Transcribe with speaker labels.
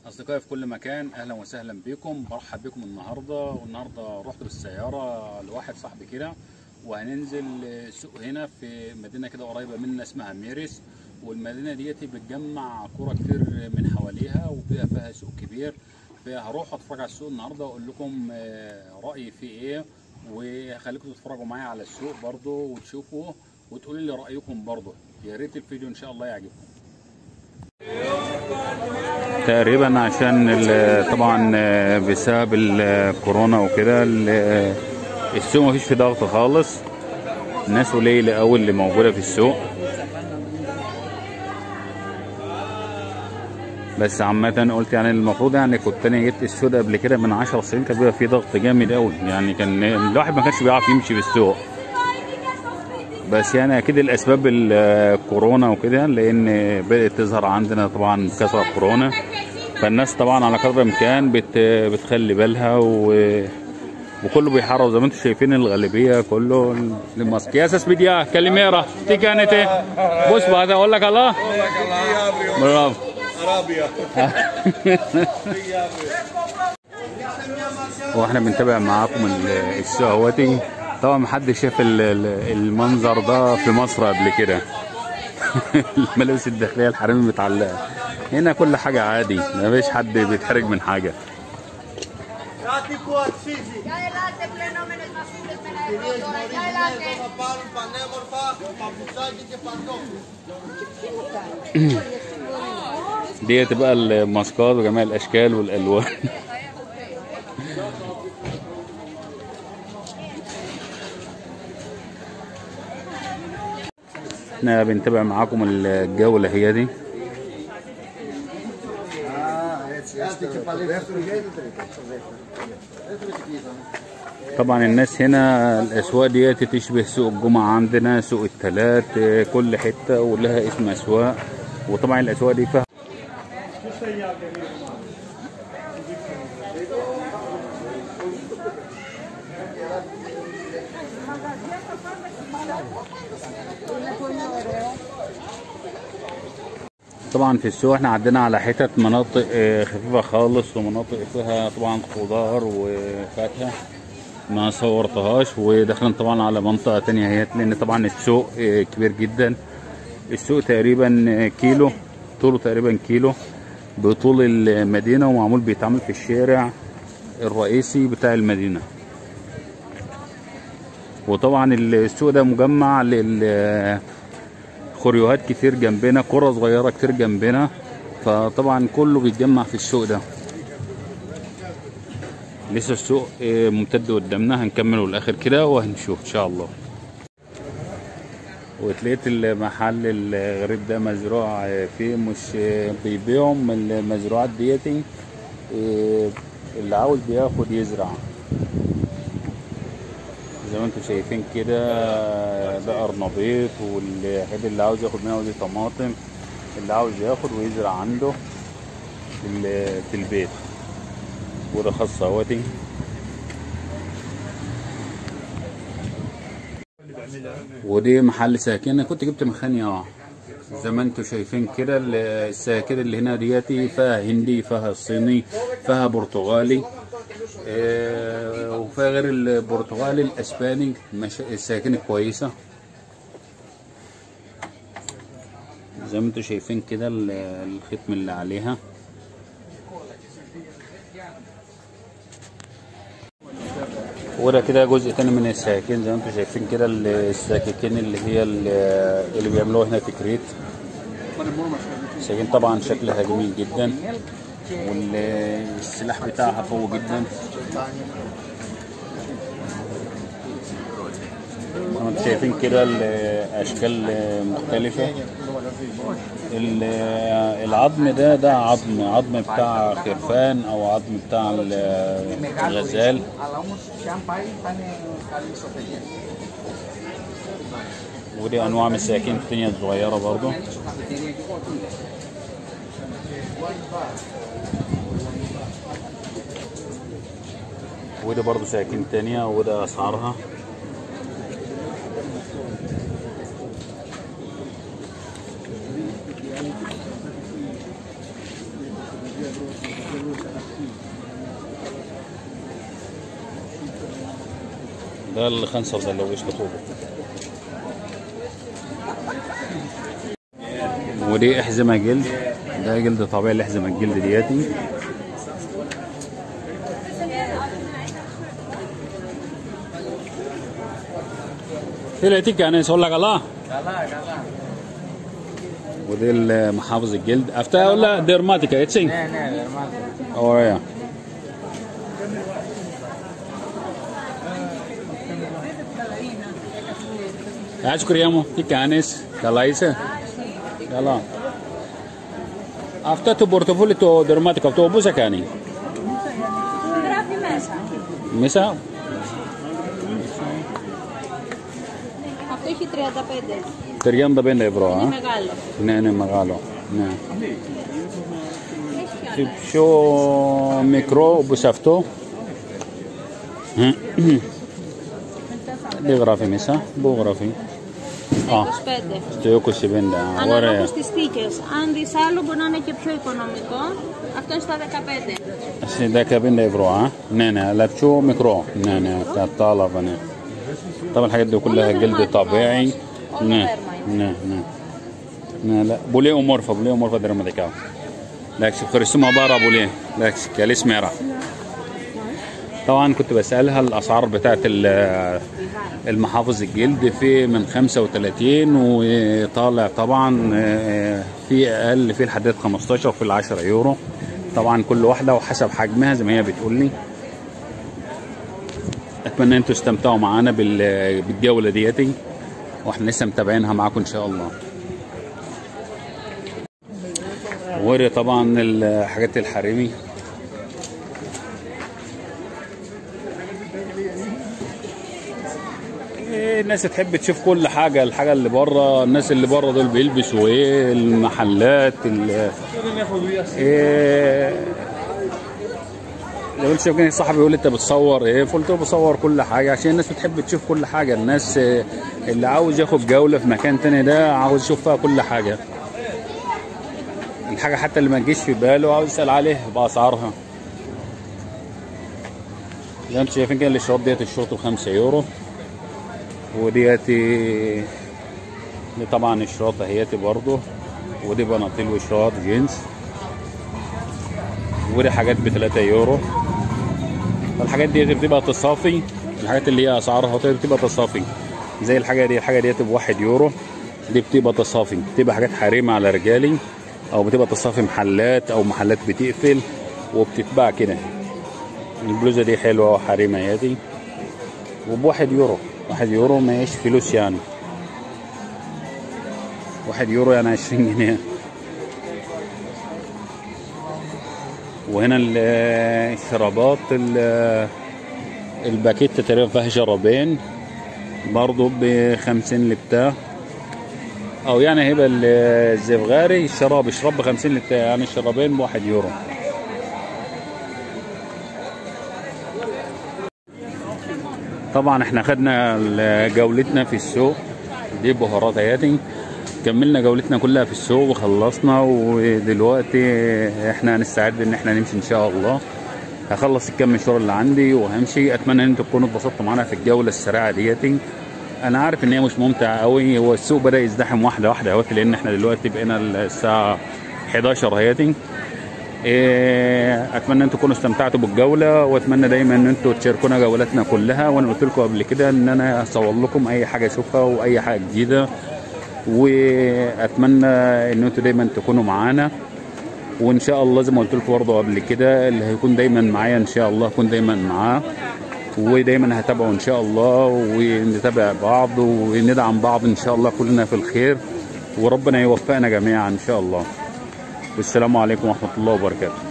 Speaker 1: أصدقائي في كل مكان أهلا وسهلا بكم برحب بكم النهاردة والنهاردة رحت بالسيارة لواحد صاحبي كده وهننزل سوق هنا في مدينة كده قريبة منا اسمها ميريس والمدينة ديتي بتجمع كرة كتير من حواليها وبيبقى فيها سوق كبير فهروح اتفرج على السوق النهارده واقول لكم آه، رأيي فيه ايه وهخليكم تتفرجوا معايا على السوق برضو وتشوفوا وتقولوا لي رأيكم برضو يا ريت الفيديو ان شاء الله يعجبكم تقريبا عشان ال- طبعا آه، بسبب الكورونا وكده ال- السوق مفيش فيه ضغط خالص الناس قليلة قوي اللي موجودة في السوق بس عامة قلت يعني المفروض يعني كنت انا جبت السوق ده قبل كده من 10 سنين كان بيبقى فيه ضغط جامد قوي يعني كان الواحد ما كانش بيعرف يمشي في السوق بس يعني اكيد الاسباب الكورونا وكده لان بدات تظهر عندنا طبعا كثره كورونا فالناس طبعا على قدر الامكان بت بتخلي بالها و وكله بيحرص زي ما انتم شايفين الغالبيه كله الماسك يا اساس بديا كلميرا تي كانت بص بعد اقول لك الله برافو
Speaker 2: Arabia.
Speaker 1: واحنا بنتابع معاكم ال- السوق اهوتي طبعا محدش شاف ال- ال- المنظر ده في مصر قبل كده الملابس الداخليه الحريمي متعلقه هنا كل حاجه عادي ما فيش حد بيتحرج من حاجه
Speaker 2: Κάτι κουάτ, φύγει.
Speaker 3: Για ελάτε πλενόμενες μασούλες με ένα
Speaker 2: Κυρίες
Speaker 3: ευρώ τώρα. Για
Speaker 2: Μωρίνες
Speaker 3: ελάτε.
Speaker 2: θα πάρουν πανέμορφα παπουτσάκι και παντόφλι.
Speaker 1: دي تبقى الماسكات وجميع الاشكال والالوان احنا بنتابع معاكم الجولة هي دي طبعا الناس هنا الاسواق ديت تشبه سوق الجمعة عندنا سوق التلات اه، كل حتة ولها اسم اسواق وطبعا الاسواق دي فيها طبعا في السوق احنا عدينا على حتت مناطق اه، خفيفة خالص ومناطق فيها طبعا خضار وفاكهة ما صورتهاش وداخلين طبعا على منطقة تانية هي لان طبعا السوق اه، كبير جدا السوق تقريبا اه، كيلو طوله تقريبا كيلو بطول المدينة ومعمول بيتعمل في الشارع الرئيسي بتاع المدينة وطبعا السوق ده مجمع لل خريوهات كتير جنبنا قرى صغيرة كتير جنبنا فطبعا كله بيتجمع في السوق ده لسه السوق آه، ممتد قدامنا هنكمله للاخر كده وهنشوف ان شاء الله وتلاقيت المحل الغريب ده مزروع آه، فيه مش آه، بيبيعوا من المزروعات ديتي آه، اللي عاوز بياخد يزرع زي ما انتم شايفين كده آه، ده قرنبيط والحد اللي عاوز ياخد منها دي طماطم اللي عاوز ياخد ويزرع عنده في ال- في البيت وده خاص اهوتي ودي محل ساكن انا كنت جبت مخاني اه زي ما انتم شايفين كده ال- الساكن اللي هنا دياتي فيها هندي فيها صيني فيها برتغالي آه، وفيها غير البرتغالي الاسباني مش الساكن كويسه زي ما انتم شايفين كده ال- الختم اللي عليها وده كده جزء تاني من السكاكين زي ما انتم شايفين كده ال- السكاكين اللي هي ال- اللي بيعملوها هنا في كريت السكاكين طبعا شكلها جميل جدا والسلاح بتاعها قوي جدا زي ما انتم شايفين كده الاشكال مختلفه ال- العظم ده ده عظم عظم بتاع خرفان او عظم بتاع ال- الغزال ودي انواع من السكاكين التانية الصغيرة برضو ودي برضو سكاكين تانية وده اسعارها ده الخنصر ده اللي هو ايش كتبه ودي احزمه جلد ده جلد طبيعي الاحزمه الجلد دياتي تلاتيك يعني يقول لك الله ودي محافظ الجلد افتها ولا ديرماتيكا اتسين
Speaker 4: نه نه درمان
Speaker 1: اوريا اشكر يامو تيك انس يلا يسا يلا Αυτά το πορτοφόλι το δερματικό αυτό πόσα κάνει.
Speaker 3: Γράφει μέσα.
Speaker 1: Μέσα
Speaker 3: Αυτό έχει 35.
Speaker 1: 35 ευρώ.
Speaker 3: Είναι
Speaker 1: Α.
Speaker 3: μεγάλο.
Speaker 1: Ναι, είναι μεγάλο. Ναι.
Speaker 3: Έχει
Speaker 1: Και
Speaker 3: άλλο.
Speaker 1: πιο μικρό όπως αυτό. Δεν γράφει μέσα. Πού γράφει. Α,
Speaker 3: 25.
Speaker 1: στο 25. Α,
Speaker 3: Ανάλογα
Speaker 1: Ωραία.
Speaker 3: στις θήκες. Αν δεις άλλο μπορεί να είναι και πιο οικονομικό. Αυτό είναι στα 15.
Speaker 1: Sì, 15 euro ها نعم لا بشو ميكرو نعم طالب انا طبعا الحاجات دي كلها جلد طبيعي نعم نعم نعم نعم لا بوليه ومورفا بوليه ومورفا دراماتيكا لاكس خرسومة بارا بوليه لاكس كاليس ميرا طبعا كنت بسألها الأسعار بتاعت ال- المحافظ الجلد في من 35 وطالع طبعا آه، في أقل في لحد 15 وفي ال 10 يورو طبعا كل واحدة وحسب حجمها زي ما هي بتقول لي أتمنى أنتوا تستمتعوا معانا بال- بالجولة ديتي واحنا لسه متابعينها معاكم إن شاء الله وري طبعا الحاجات الحريمي إيه الناس تحب تشوف كل حاجة الحاجة اللي بره الناس اللي بره دول بيلبسوا ايه المحلات ال- ايه لو انت شايفني صاحبي يقول لي انت بتصور ايه فقلت له بصور كل حاجة عشان الناس بتحب تشوف كل حاجة الناس إيه، اللي عاوز ياخد جولة في مكان تاني ده عاوز يشوف فيها كل حاجة الحاجة حتى اللي ما تجيش في باله عاوز يسأل عليها بأسعارها زي ما انتم شايفين كده الشراب ديت الشورت بخمسة يورو ودياتي دي طبعا الشراط اهياتي برضه ودي بناطيل وشراط جينز ودي حاجات ب 3 يورو الحاجات دي بتبقى تصافي الحاجات اللي هي اسعارها طيب بتبقى تصافي زي الحاجه دي الحاجه ديت بواحد يورو دي بتبقى تصافي بتبقى حاجات حريمه على رجالي او بتبقى تصافي محلات او محلات بتقفل وبتتباع كده البلوزه دي حلوه وحريمه اهياتي وبواحد يورو واحد يورو ما يش فلوس يعني واحد يورو يعني عشرين جنيه وهنا ال- الشرابات ال- الباكيت تقريبا فيها شرابين برضو بخمسين لبتاع او يعني هيبقى ال- الزفغاري الشراب الشراب بخمسين لبتاع يعني الشرابين بواحد يورو طبعا احنا خدنا ال- جولتنا في السوق دي بهارات اياتي كملنا جولتنا كلها في السوق وخلصنا ودلوقتي احنا هنستعد ان احنا نمشي ان شاء الله هخلص الكم مشوار اللي عندي وهمشي اتمنى ان انتوا تكونوا اتبسطتوا معانا في الجوله السريعه دياتي انا عارف ان هي مش ممتعه قوي هو السوق بدا يزدحم واحده واحده اهوت لان احنا دلوقتي بقينا الساعه 11 اهيتي إيه، اتمنى انتم تكونوا استمتعتوا بالجوله واتمنى دايما ان انتم تشاركونا جولاتنا كلها وانا قلت لكم قبل كده ان انا اصور لكم اي حاجه اشوفها واي حاجه جديده واتمنى ان انتم دايما تكونوا معانا وان شاء الله زي ما قلت لكم برضه قبل كده اللي هيكون دايما معايا ان شاء الله اكون دايما معاه ودايما هتابعه ان شاء الله ونتابع بعض وندعم بعض ان شاء الله كلنا في الخير وربنا يوفقنا جميعا ان شاء الله والسلام عليكم ورحمه الله وبركاته